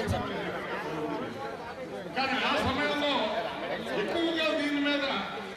కానీ ఆ సమయంలో ఎక్కువగా దీని మీద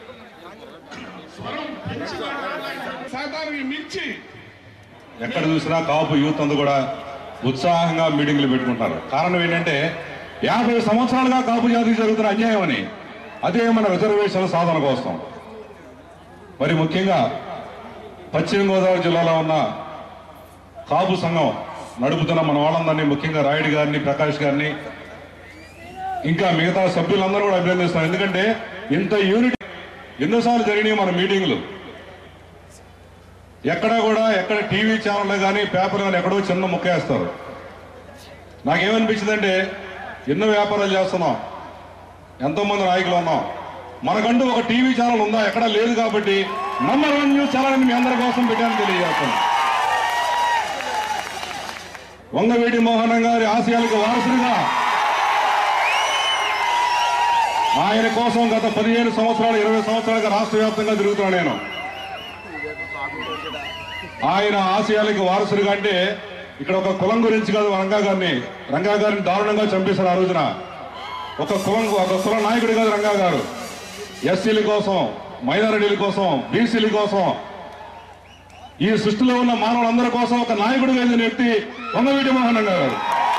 స్వరం పెంచి మాట్లాడాలి. శాతానికి మించి ఎక్కడ చూసినా కాపు యూత్ అంతా కూడా ఉత్సాహంగా మీటింగ్లు పెట్టుకుంటారు కారణం ఏంటంటే యాభై సంవత్సరాలుగా కాపు జాతికి జరుగుతున్న అన్యాయం అని అదే మన రిజర్వేషన్ సాధన కోసం మరి ముఖ్యంగా పశ్చిమ గోదావరి జిల్లాలో ఉన్న కాపు సంఘం నడుపుతున్న మన వాళ్ళందరినీ ముఖ్యంగా రాయుడు గారిని ప్రకాష్ గారిని ఇంకా మిగతా సభ్యులందరూ కూడా అభినందిస్తున్నాం ఎందుకంటే ఇంత యూనిట్ ఎన్నోసార్లు జరిగినాయి మన మీటింగ్లు ఎక్కడ కూడా ఎక్కడ టీవీ ఛానల్ కానీ పేపర్ కానీ ఎక్కడో చిన్న ముక్కేస్తారు నాకేమనిపించిందంటే ఎన్నో వ్యాపారాలు చేస్తున్నాం ఎంతో మంది నాయకులు ఉన్నాం మనకంటూ ఒక టీవీ ఛానల్ ఉందా ఎక్కడ లేదు కాబట్టి నంబర్ వన్ న్యూస్ ఛానల్ మీ అందరి కోసం పెట్టాలని తెలియజేస్తాను వంగవీటి మోహన్ గారి ఆశయాలకు వారసుడిగా ఆయన కోసం గత పదిహేను సంవత్సరాలు ఇరవై సంవత్సరాలుగా రాష్ట్ర వ్యాప్తంగా తిరుగుతున్నాను నేను ఆయన ఆశయాలకి వారసుడిగా అంటే ఇక్కడ ఒక కులం గురించి కాదు రంగా గారిని రంగా గారిని దారుణంగా చంపేశారు ఆ రోజున ఒక కులం ఒక కుల నాయకుడు కాదు రంగా గారు ఎస్సీల కోసం మైనారిటీల కోసం బీసీల కోసం ఈ సృష్టిలో ఉన్న మానవులందరి కోసం ఒక నాయకుడిగా ఎదిగిన వ్యక్తి వంగవీటి మోహన్ గారు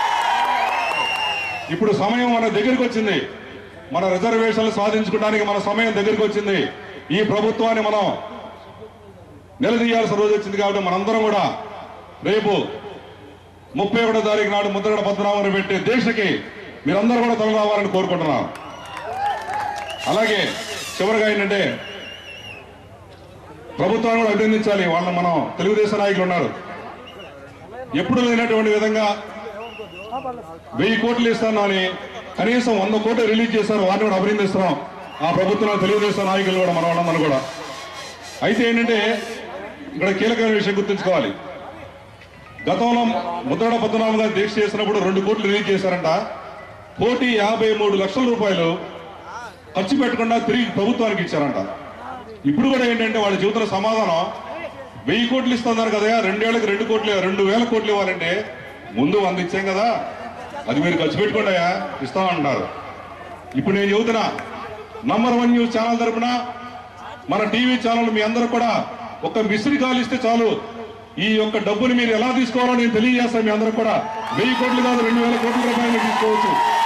ఇప్పుడు సమయం మన దగ్గరికి వచ్చింది మన రిజర్వేషన్లు సాధించుకోవడానికి మన సమయం దగ్గరికి వచ్చింది ఈ ప్రభుత్వాన్ని మనం నిలదీయాల్సిన రోజు వచ్చింది కాబట్టి మనందరం కూడా రేపు ముప్పై ఒకటో తారీఖు నాడు ముద్రగడ పద్మనాభాన్ని పెట్టి దీక్షకి మీరందరూ కూడా తల రావాలని కోరుకుంటున్నాం అలాగే చివరిగా ఏంటంటే ప్రభుత్వాన్ని కూడా అభినందించాలి వాళ్ళని మనం తెలుగుదేశం నాయకులు ఉన్నారు ఎప్పుడు లేనటువంటి విధంగా వెయ్యి కోట్లు ఇస్తాను అని కనీసం వంద కోట్లు రిలీజ్ చేశారు వారిని కూడా అభినందిస్తున్నాం ఆ ప్రభుత్వంలో తెలుగుదేశం నాయకులు కూడా మన వాళ్ళందరూ కూడా అయితే ఏంటంటే ఇక్కడ కీలకమైన విషయం గుర్తుంచుకోవాలి గతంలో ముద్రడ పద్మనాభం గారు దీక్ష చేసినప్పుడు రెండు కోట్లు రిలీజ్ చేశారంట కోటి యాభై మూడు లక్షల రూపాయలు ఖర్చు పెట్టకుండా తిరిగి ప్రభుత్వానికి ఇచ్చారంట ఇప్పుడు కూడా ఏంటంటే వాళ్ళ జీవితంలో సమాధానం వెయ్యి కోట్లు ఇస్తున్నారు కదా రెండేళ్లకు రెండు కోట్లు రెండు వేల కోట్లు ఇవ్వాలంటే ముందు వంద ఇచ్చాం కదా అది మీరు ఖర్చు పెట్టుకోండి ఇస్తామంటున్నారు ఇప్పుడు నేను చెబుతున్నా నంబర్ వన్ న్యూస్ ఛానల్ తరపున మన టీవీ ఛానల్ మీ అందరూ కూడా ఒక మిస్త్రి కాల్ ఇస్తే చాలు ఈ యొక్క డబ్బుని మీరు ఎలా తీసుకోవాలో నేను తెలియజేస్తాను మీ అందరూ కూడా వెయ్యి కోట్లు కాదు రెండు వేల కోట్ల రూపాయలు తీసుకోవచ్చు